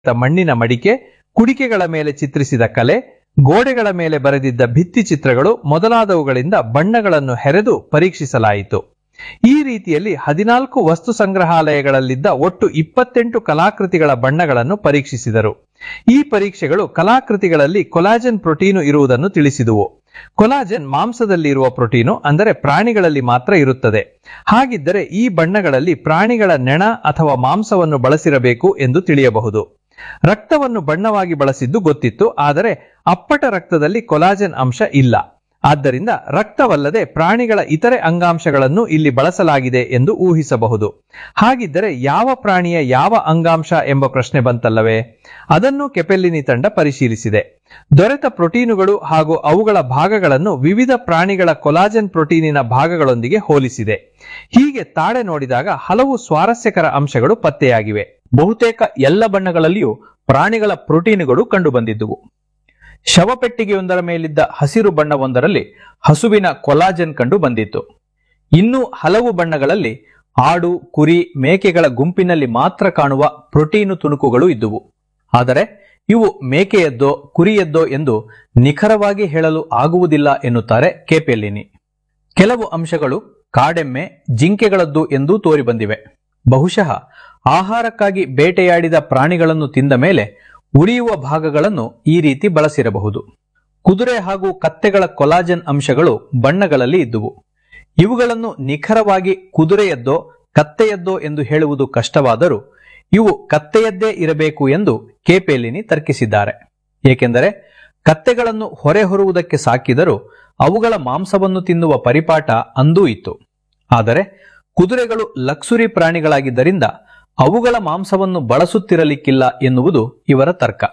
ಮಣ್ಣಿನ ಮಡಿಕೆ ಕುಡಿಕೆಗಳ ಮೇಲೆ ಚಿತ್ರಿಸಿದ ಕಲೆ ಗೋಡೆಗಳ ಮೇಲೆ ಬರೆದಿದ್ದ ಭಿತ್ತಿ ಚಿತ್ರಗಳು ಮೊದಲಾದವುಗಳಿಂದ ಬಣ್ಣಗಳನ್ನು ಹೆರೆದು ಪರೀಕ್ಷಿಸಲಾಯಿತು ಈ ರೀತಿಯಲ್ಲಿ ಹದಿನಾಲ್ಕು ವಸ್ತು ಸಂಗ್ರಹಾಲಯಗಳಲ್ಲಿದ್ದ ಒಟ್ಟು ಇಪ್ಪತ್ತೆಂಟು ಕಲಾಕೃತಿಗಳ ಬಣ್ಣಗಳನ್ನು ಪರೀಕ್ಷಿಸಿದರು ಈ ಪರೀಕ್ಷೆಗಳು ಕಲಾಕೃತಿಗಳಲ್ಲಿ ಕೊಲಾಜನ್ ಪ್ರೋಟೀನು ಇರುವುದನ್ನು ತಿಳಿಸಿದುವು ಕೊಲಾಜನ್ ಮಾಂಸದಲ್ಲಿರುವ ಪ್ರೋಟೀನು ಅಂದರೆ ಪ್ರಾಣಿಗಳಲ್ಲಿ ಮಾತ್ರ ಇರುತ್ತದೆ ಹಾಗಿದ್ದರೆ ಈ ಬಣ್ಣಗಳಲ್ಲಿ ಪ್ರಾಣಿಗಳ ನೆಣ ಅಥವಾ ಮಾಂಸವನ್ನು ಬಳಸಿರಬೇಕು ಎಂದು ತಿಳಿಯಬಹುದು ರಕ್ತವನ್ನು ಬಣ್ಣವಾಗಿ ಬಳಸಿದ್ದು ಗೊತ್ತಿತ್ತು ಆದರೆ ಅಪ್ಪಟ ರಕ್ತದಲ್ಲಿ ಕೊಲಾಜನ್ ಅಂಶ ಇಲ್ಲ ಆದ್ದರಿಂದ ರಕ್ತವಲ್ಲದೆ ಪ್ರಾಣಿಗಳ ಇತರೆ ಅಂಗಾಂಶಗಳನ್ನು ಇಲ್ಲಿ ಬಳಸಲಾಗಿದೆ ಎಂದು ಊಹಿಸಬಹುದು ಹಾಗಿದ್ದರೆ ಯಾವ ಪ್ರಾಣಿಯ ಯಾವ ಅಂಗಾಂಶ ಎಂಬ ಪ್ರಶ್ನೆ ಬಂತಲ್ಲವೇ ಅದನ್ನು ಕೆಪೆಲ್ಲಿನಿ ತಂಡ ಪರಿಶೀಲಿಸಿದೆ ದೊರೆತ ಪ್ರೋಟೀನುಗಳು ಹಾಗೂ ಅವುಗಳ ಭಾಗಗಳನ್ನು ವಿವಿಧ ಪ್ರಾಣಿಗಳ ಕೊಲಾಜನ್ ಪ್ರೋಟೀನಿನ ಭಾಗಗಳೊಂದಿಗೆ ಹೋಲಿಸಿದೆ ಹೀಗೆ ತಾಳೆ ನೋಡಿದಾಗ ಹಲವು ಸ್ವಾರಸ್ಯಕರ ಅಂಶಗಳು ಪತ್ತೆಯಾಗಿವೆ ಬಹುತೇಕ ಎಲ್ಲ ಬಣ್ಣಗಳಲ್ಲಿಯೂ ಪ್ರಾಣಿಗಳ ಪ್ರೋಟೀನುಗಳು ಕಂಡುಬಂದಿದ್ದುವು ಶವಪೆಟ್ಟಿಗೆಯೊಂದರ ಮೇಲಿದ್ದ ಹಸಿರು ಬಣ್ಣವೊಂದರಲ್ಲಿ ಹಸುವಿನ ಕೊಲಾಜನ್ ಕಂಡು ಬಂದಿತ್ತು ಇನ್ನು ಹಲವು ಬಣ್ಣಗಳಲ್ಲಿ ಆಡು ಕುರಿ ಮೇಕೆಗಳ ಗುಂಪಿನಲ್ಲಿ ಮಾತ್ರ ಕಾಣುವ ಪ್ರೋಟೀನು ತುಣುಕುಗಳು ಇದ್ದುವು ಆದರೆ ಇವು ಮೇಕೆಯದ್ದೋ ಕುರಿಯದ್ದೋ ಎಂದು ನಿಖರವಾಗಿ ಹೇಳಲು ಆಗುವುದಿಲ್ಲ ಎನ್ನುತ್ತಾರೆ ಕೆಪೆಲ್ಲಿನಿ ಕೆಲವು ಅಂಶಗಳು ಕಾಡೆಮ್ಮೆ ಜಿಂಕೆಗಳದ್ದು ಎಂದೂ ತೋರಿಬಂದಿವೆ ಬಹುಶಃ ಆಹಾರಕ್ಕಾಗಿ ಬೇಟೆಯಾಡಿದ ಪ್ರಾಣಿಗಳನ್ನು ತಿಂದ ಮೇಲೆ ಉಳಿಯುವ ಭಾಗಗಳನ್ನು ಈ ರೀತಿ ಬಳಸಿರಬಹುದು ಕುದುರೆ ಹಾಗೂ ಕತ್ತೆಗಳ ಕೊಲಾಜನ್ ಅಂಶಗಳು ಬಣ್ಣಗಳಲ್ಲಿ ಇದ್ದುವು ಇವುಗಳನ್ನು ನಿಖರವಾಗಿ ಕುದುರೆಯದ್ದೋ ಕತ್ತೆಯದ್ದೋ ಎಂದು ಹೇಳುವುದು ಕಷ್ಟವಾದರೂ ಇವು ಕತ್ತೆಯದ್ದೇ ಇರಬೇಕು ಎಂದು ಕೆಪೆಲಿನಿ ತರ್ಕಿಸಿದ್ದಾರೆ ಏಕೆಂದರೆ ಕತ್ತೆಗಳನ್ನು ಹೊರೆ ಹೊರುವುದಕ್ಕೆ ಸಾಕಿದರೂ ಅವುಗಳ ಮಾಂಸವನ್ನು ತಿನ್ನುವ ಪರಿಪಾಠ ಅಂದೂ ಇತ್ತು ಆದರೆ ಕುದುರೆಗಳು ಲಕ್ಸುರಿ ಪ್ರಾಣಿಗಳಾಗಿದ್ದರಿಂದ ಅವುಗಳ ಮಾಂಸವನ್ನು ಬಳಸುತ್ತಿರಲಿಕ್ಕಿಲ್ಲ ಎನ್ನುವುದು ಇವರ ತರ್ಕ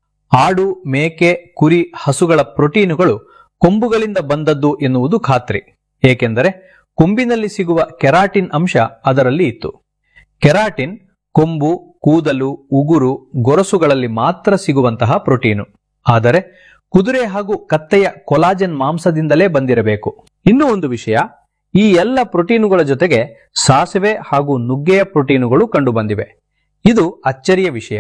ಆಡು ಮೇಕೆ ಕುರಿ ಹಸುಗಳ ಪ್ರೋಟೀನುಗಳು ಕೊಂಬುಗಳಿಂದ ಬಂದದ್ದು ಎನ್ನುವುದು ಖಾತ್ರಿ ಏಕೆಂದರೆ ಕೊಂಬಿನಲ್ಲಿ ಸಿಗುವ ಕೆರಾಟಿನ್ ಅಂಶ ಅದರಲ್ಲಿ ಇತ್ತು ಕೆರಾಟಿನ್ ಕೊಂಬು ಕೂದಲು ಉಗುರು ಗೊರಸುಗಳಲ್ಲಿ ಮಾತ್ರ ಸಿಗುವಂತಹ ಪ್ರೋಟೀನು ಆದರೆ ಕುದುರೆ ಹಾಗೂ ಕತ್ತೆಯ ಕೊಲಾಜನ್ ಮಾಂಸದಿಂದಲೇ ಬಂದಿರಬೇಕು ಇನ್ನೂ ಒಂದು ವಿಷಯ ಈ ಎಲ್ಲ ಪ್ರೋಟೀನುಗಳ ಜೊತೆಗೆ ಸಾಸಿವೆ ಹಾಗೂ ನುಗ್ಗೆಯ ಪ್ರೋಟೀನುಗಳು ಕಂಡುಬಂದಿವೆ ಇದು ಅಚ್ಚರಿಯ ವಿಷಯ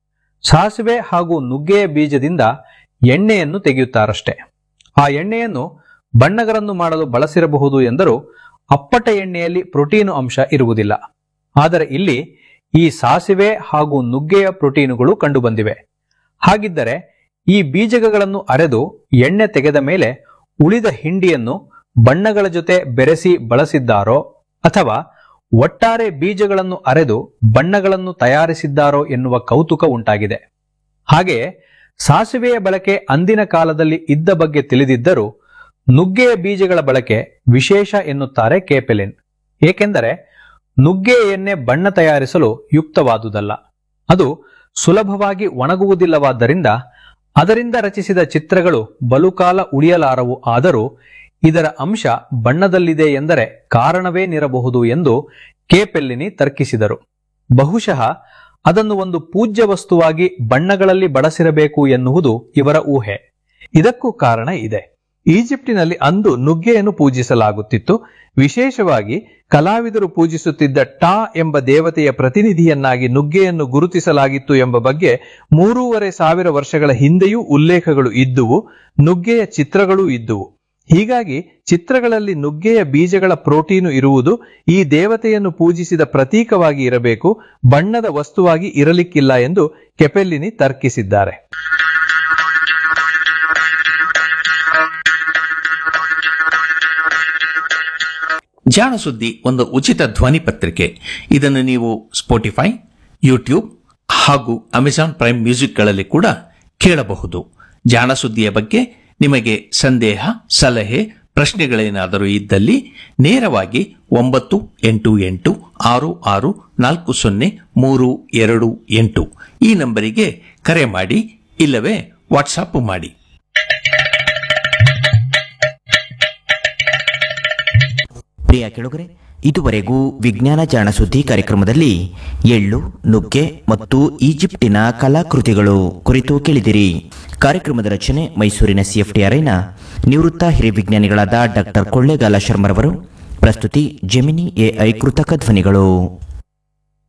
ಸಾಸಿವೆ ಹಾಗೂ ನುಗ್ಗೆಯ ಬೀಜದಿಂದ ಎಣ್ಣೆಯನ್ನು ತೆಗೆಯುತ್ತಾರಷ್ಟೇ ಆ ಎಣ್ಣೆಯನ್ನು ಬಣ್ಣಗಳನ್ನು ಮಾಡಲು ಬಳಸಿರಬಹುದು ಎಂದರೂ ಅಪ್ಪಟ ಎಣ್ಣೆಯಲ್ಲಿ ಪ್ರೋಟೀನು ಅಂಶ ಇರುವುದಿಲ್ಲ ಆದರೆ ಇಲ್ಲಿ ಈ ಸಾಸಿವೆ ಹಾಗೂ ನುಗ್ಗೆಯ ಪ್ರೋಟೀನುಗಳು ಕಂಡುಬಂದಿವೆ ಹಾಗಿದ್ದರೆ ಈ ಬೀಜಗಳನ್ನು ಅರೆದು ಎಣ್ಣೆ ತೆಗೆದ ಮೇಲೆ ಉಳಿದ ಹಿಂಡಿಯನ್ನು ಬಣ್ಣಗಳ ಜೊತೆ ಬೆರೆಸಿ ಬಳಸಿದ್ದಾರೋ ಅಥವಾ ಒಟ್ಟಾರೆ ಬೀಜಗಳನ್ನು ಅರೆದು ಬಣ್ಣಗಳನ್ನು ತಯಾರಿಸಿದ್ದಾರೋ ಎನ್ನುವ ಕೌತುಕ ಉಂಟಾಗಿದೆ ಹಾಗೆಯೇ ಸಾಸಿವೆಯ ಬಳಕೆ ಅಂದಿನ ಕಾಲದಲ್ಲಿ ಇದ್ದ ಬಗ್ಗೆ ತಿಳಿದಿದ್ದರೂ ನುಗ್ಗೆಯ ಬೀಜಗಳ ಬಳಕೆ ವಿಶೇಷ ಎನ್ನುತ್ತಾರೆ ಕೇಪೆಲಿನ್ ಏಕೆಂದರೆ ನುಗ್ಗೆ ಎಣ್ಣೆ ಬಣ್ಣ ತಯಾರಿಸಲು ಯುಕ್ತವಾದುದಲ್ಲ ಅದು ಸುಲಭವಾಗಿ ಒಣಗುವುದಿಲ್ಲವಾದ್ದರಿಂದ ಅದರಿಂದ ರಚಿಸಿದ ಚಿತ್ರಗಳು ಬಲುಕಾಲ ಉಳಿಯಲಾರವು ಆದರೂ ಇದರ ಅಂಶ ಬಣ್ಣದಲ್ಲಿದೆ ಎಂದರೆ ಕಾರಣವೇನಿರಬಹುದು ಎಂದು ಕೆಪೆಲ್ಲಿನಿ ತರ್ಕಿಸಿದರು ಬಹುಶಃ ಅದನ್ನು ಒಂದು ಪೂಜ್ಯ ವಸ್ತುವಾಗಿ ಬಣ್ಣಗಳಲ್ಲಿ ಬಳಸಿರಬೇಕು ಎನ್ನುವುದು ಇವರ ಊಹೆ ಇದಕ್ಕೂ ಕಾರಣ ಇದೆ ಈಜಿಪ್ಟಿನಲ್ಲಿ ಅಂದು ನುಗ್ಗೆಯನ್ನು ಪೂಜಿಸಲಾಗುತ್ತಿತ್ತು ವಿಶೇಷವಾಗಿ ಕಲಾವಿದರು ಪೂಜಿಸುತ್ತಿದ್ದ ಟಾ ಎಂಬ ದೇವತೆಯ ಪ್ರತಿನಿಧಿಯನ್ನಾಗಿ ನುಗ್ಗೆಯನ್ನು ಗುರುತಿಸಲಾಗಿತ್ತು ಎಂಬ ಬಗ್ಗೆ ಮೂರೂವರೆ ಸಾವಿರ ವರ್ಷಗಳ ಹಿಂದೆಯೂ ಉಲ್ಲೇಖಗಳು ಇದ್ದುವು ನುಗ್ಗೆಯ ಚಿತ್ರಗಳೂ ಇದ್ದುವು ಹೀಗಾಗಿ ಚಿತ್ರಗಳಲ್ಲಿ ನುಗ್ಗೆಯ ಬೀಜಗಳ ಪ್ರೋಟೀನು ಇರುವುದು ಈ ದೇವತೆಯನ್ನು ಪೂಜಿಸಿದ ಪ್ರತೀಕವಾಗಿ ಇರಬೇಕು ಬಣ್ಣದ ವಸ್ತುವಾಗಿ ಇರಲಿಕ್ಕಿಲ್ಲ ಎಂದು ಕೆಪೆಲ್ಲಿನಿ ತರ್ಕಿಸಿದ್ದಾರೆ ಜಾಣ ಸುದ್ದಿ ಒಂದು ಉಚಿತ ಧ್ವನಿ ಪತ್ರಿಕೆ ಇದನ್ನು ನೀವು ಸ್ಪೋಟಿಫೈ ಯೂಟ್ಯೂಬ್ ಹಾಗೂ ಅಮೆಜಾನ್ ಪ್ರೈಮ್ ಮ್ಯೂಸಿಕ್ಗಳಲ್ಲಿ ಕೂಡ ಕೇಳಬಹುದು ಜಾಣ ಸುದ್ದಿಯ ಬಗ್ಗೆ ನಿಮಗೆ ಸಂದೇಹ ಸಲಹೆ ಪ್ರಶ್ನೆಗಳೇನಾದರೂ ಇದ್ದಲ್ಲಿ ನೇರವಾಗಿ ಒಂಬತ್ತು ಎಂಟು ಎಂಟು ಆರು ಆರು ನಾಲ್ಕು ಸೊನ್ನೆ ಮೂರು ಎರಡು ಎಂಟು ಈ ನಂಬರಿಗೆ ಕರೆ ಮಾಡಿ ಇಲ್ಲವೇ ವಾಟ್ಸಾಪ್ ಮಾಡಿ ಪ್ರಿಯ ಕೆಳಗರೆ ಇದುವರೆಗೂ ವಿಜ್ಞಾನ ಜಾಣ ಸುದ್ದಿ ಕಾರ್ಯಕ್ರಮದಲ್ಲಿ ಎಳ್ಳು ನುಗ್ಗೆ ಮತ್ತು ಈಜಿಪ್ಟಿನ ಕಲಾಕೃತಿಗಳು ಕುರಿತು ಕೇಳಿದಿರಿ ಕಾರ್ಯಕ್ರಮದ ರಚನೆ ಮೈಸೂರಿನ ಸಿಎಫ್ಟಿಆರ್ಐನ ನಿವೃತ್ತ ಹಿರಿಯ ವಿಜ್ಞಾನಿಗಳಾದ ಡಾಕ್ಟರ್ ಕೊಳ್ಳೇಗಾಲ ಶರ್ಮರವರು ಪ್ರಸ್ತುತಿ ಜೆಮಿನಿ ಎಐ ಕೃತಕ ಧ್ವನಿಗಳು